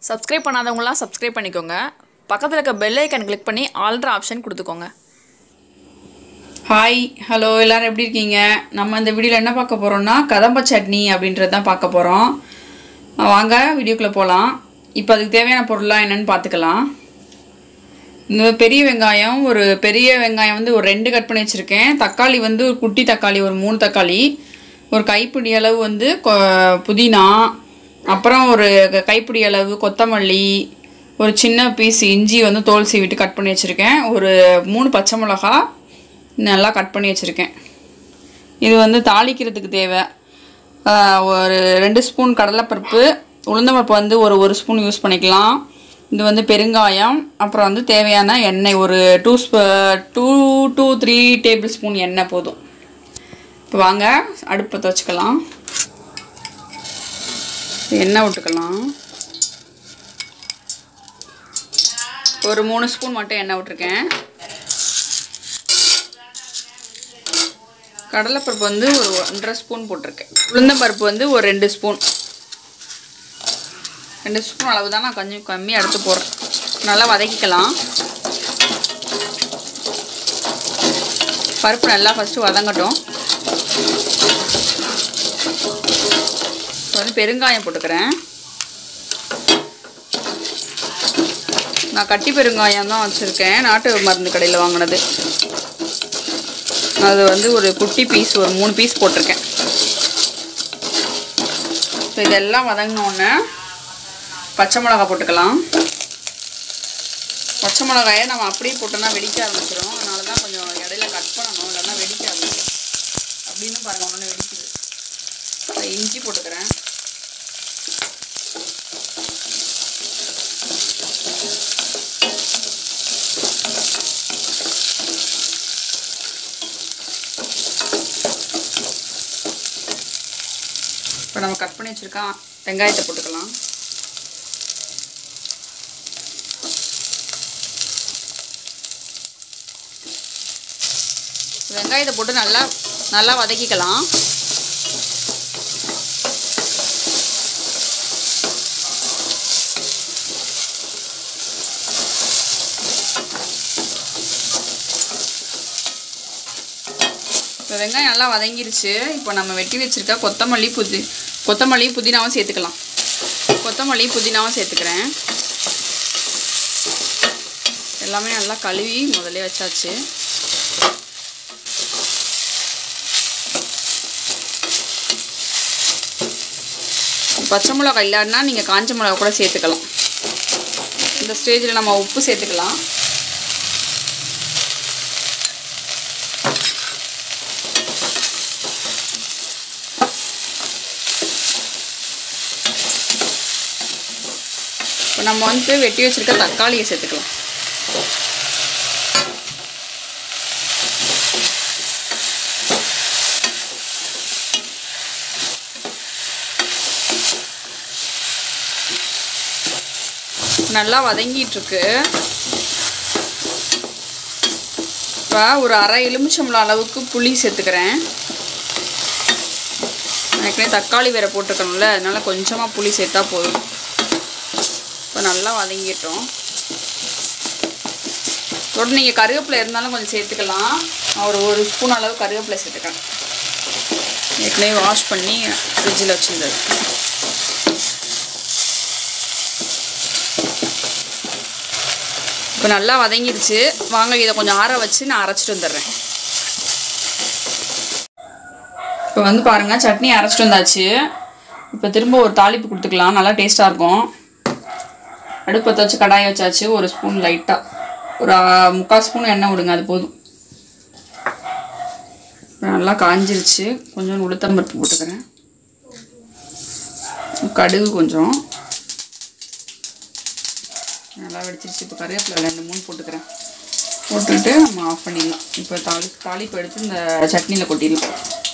subscribe பண்ணாதவங்களாம் subscribe பண்ணிக்கோங்க பக்கத்தில் இருக்க பெல் ஐக்கன் கிளிக் பண்ணி ஆல்ட்ரு ஆப்ஷன் கொடுத்துக்கோங்க ஹாய் ஹலோ எல்லாரும் எப்படி இருக்கீங்க நம்ம இந்த வீடியோவில் என்ன பார்க்க போகிறோம்னா கதம்ப சட்னி அப்படின்றது தான் பார்க்க போகிறோம் வாங்க வீடியோக்குள்ளே போகலாம் இப்போ அதுக்கு தேவையான பொருள்லாம் என்னென்னு பார்த்துக்கலாம் இந்த பெரிய வெங்காயம் ஒரு பெரிய வெங்காயம் வந்து ஒரு ரெண்டு கட் பண்ணி வச்சுருக்கேன் தக்காளி வந்து ஒரு குட்டி தக்காளி ஒரு மூணு தக்காளி ஒரு கைப்பிடி அளவு வந்து கொ- புதினா அப்புறம் ஒரு க- கைப்பிடி அளவு கொத்தமல்லி ஒரு சின்ன பீஸ் இஞ்சி வந்து தோல் சீவிட்டு கட் பண்ணி வச்சுருக்கேன் ஒரு மூணு பச்சை மிளகா நல்லா கட் பண்ணி வச்சுருக்கேன் இது வந்து தாளிக்கிறதுக்கு தேவை ஆஹ் ஒரு ரெண்டு ஸ்பூன் கடலைப்பருப்பு உளுந்தம்பருப்பு வந்து ஒரு ஒரு ஸ்பூன் யூஸ் பண்ணிக்கலாம் இது வந்து பெருங்காயம் அப்புறம் வந்து தேவையான எண்ணெய் ஒரு two spoon two two three tablespoon எண்ணெய் போதும் இப்போ வாங்க அடுப்பத்தை வச்சுக்கலாம் எண்ணெய் விட்டுக்கலாம் ஒரு மூணு ஸ்பூன் மட்டும் எண்ணெய் விட்டுருக்கேன் கடலைப்பருப்பு வந்து ஒரு ஒன்றரை ஸ்பூன் போட்டிருக்கேன் உளுந்தம்பருப்பு வந்து ஒரு ரெண்டு ஸ்பூன் ரெண்டு ஸ்பூன் அளவு தான் நான் கொஞ்சம் கம்மியாக எடுத்து போடுறேன் நல்லா வதக்கிக்கலாம் பருப்பு நல்லா ஃபஸ்ட்டு வதங்கட்டும் இப்போ வந்து பெருங்காயம் போட்டுக்கிறேன் நான் கட்டி பெருங்காயம் தான் வச்சுருக்கேன் நாட்டு மருந்து கடையில் வாங்கினது அது வந்து ஒரு குட்டி பீஸ் ஒரு மூணு பீஸ் போட்டிருக்கேன் ஸோ இதெல்லாம் வதங்கினோடனே பச்சை மிளகா போட்டுக்கலாம் பச்சை மிளகாயை நம்ம அப்படியே போட்டோம்னா வெடிக்க ஆரம்பிச்சிடும் அதனால தான் கொஞ்சம் இடையில கட் பண்ணணும் இல்லைன்னா வெடிக்காது அப்படின்னு பாருங்க ஒன்று வெடிக்குது இப்போ இஞ்சி போட்டுக்கிறேன் இப்போ நம்ம கட் பண்ணி வச்சுருக்கோம் வெங்காயத்தை போட்டுக்கலாம் வெங்காயத்தை போட்டு நல்லா நல்லா வதக்கிக்கலாம் இப்போ வெங்காயம் நல்லா வதங்கிருச்சு இப்போ நம்ம வெட்டி வச்சிருக்க கொத்தமல்லி புதி கொத்தமல்லி புதினாவும் சேர்த்துக்கலாம் கொத்தமல்லி புதினாவும் சேர்த்துக்கிறேன் எல்லாமே நல்லா கழுவி முதல்ல வச்சாச்சு பச்சை மிளகா இல்லைன்னா நீங்கள் காஞ்ச மிளகா கூட சேர்த்துக்கலாம் இந்த ஸ்டேஜில் நம்ம உப்பு சேர்த்துக்கலாம் இப்போ நம்ம வந்து வெட்டி வச்சிருக்க தக்காளியை சேர்த்துக்கலாம் நல்லா வதங்கிட்டு இருக்கு இப்போ ஒரு அரை எலுமிச்சம்பழம் அளவுக்கு புளி சேர்த்துக்கிறேன் ஏற்கனவே தக்காளி வேற போட்டிருக்கணும்ல அதனால கொஞ்சமாக புளி சேர்த்தா போதும் இப்போ நல்லா வதங்கிட்டோம் இதோட நீங்கள் கருவேப்பிலை இருந்தாலும் கொஞ்சம் சேர்த்துக்கலாம் நான் ஒரு ஒரு ஸ்பூன் அளவு கருவேப்பிலை சேர்த்துக்கிறேன் ஏற்கனவே வாஷ் பண்ணி ஃப்ரிட்ஜில் வச்சுருந்தது இப்போ நல்லா வதங்கிருச்சு வாங்க இதை கொஞ்சம் ஆற வச்சு நான் அரைச்சிட்டு வந்துடுறேன் இப்போ வந்து பாருங்கள் சட்னி அரைச்சிட்டு வந்தாச்சு இப்போ திரும்ப ஒரு தாளிப்பு கொடுத்துக்கலாம் நல்லா டேஸ்ட்டாக இருக்கும் அடுப்பத்தை வச்சு கடாயை வச்சாச்சு ஒரு ஸ்பூன் லைட்டாக ஒரு ஆ, முக்கால் ஸ்பூன் எண்ணெய் விடுங்க அது போதும் இப்போ நல்லா காஞ்சிருச்சு கொஞ்சம் உளுத்தம்பருப்பு போட்டுக்கிறேன் கடுகு கொஞ்சம் நல்லா வெடிச்சிருச்சு இப்போ கருவேப்பிலை ரெண்டு மூணு போட்டுக்கிறேன் போட்டுட்டு நம்ம ஆஃப் பண்ணிடலாம் இப்போ தாளி தாளிப்பு எடுத்து இந்த சட்னியில் கொட்டிடலாம்